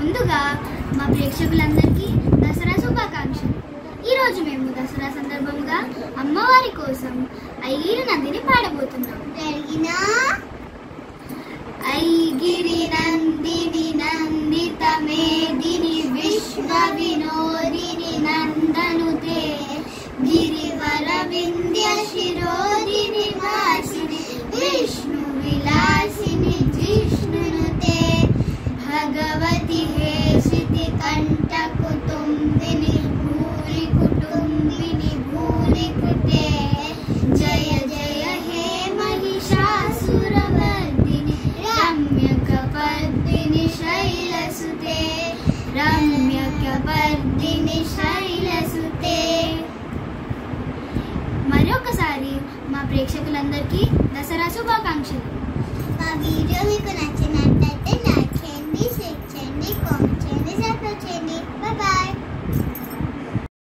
ముందుగా మా ప్రేక్షకులందరికీ దసరా శుభాకాంక్షలు ఈరోజు మేము దసరా సందర్భంగా అమ్మవారి కోసం ఐగిరి నందిని పాడబోతున్నాం జరిగిన ఐగిరి నందిని నందిత మేదిని విశ్వ వినోదిని నందనుతే గిరివర వింధ్య శిరోదిని వాసిని విష్ణు విలాసిని జిష్ణునుతే భగవతి హే శృతి కంఠ కుటుంబిని భూరి కుటుంబిని భూరి కుటే జయ జయ హే महिषासुरवर्धिनि रम्यकपर्दिनि शैलसुते రమ్యకవర్ధిని శైలసుతే మరొకసారి మా ప్రేక్షకులందరికీ దసరా శుభాకాంక్షలు మా వీడియో మీకు నచ్చితే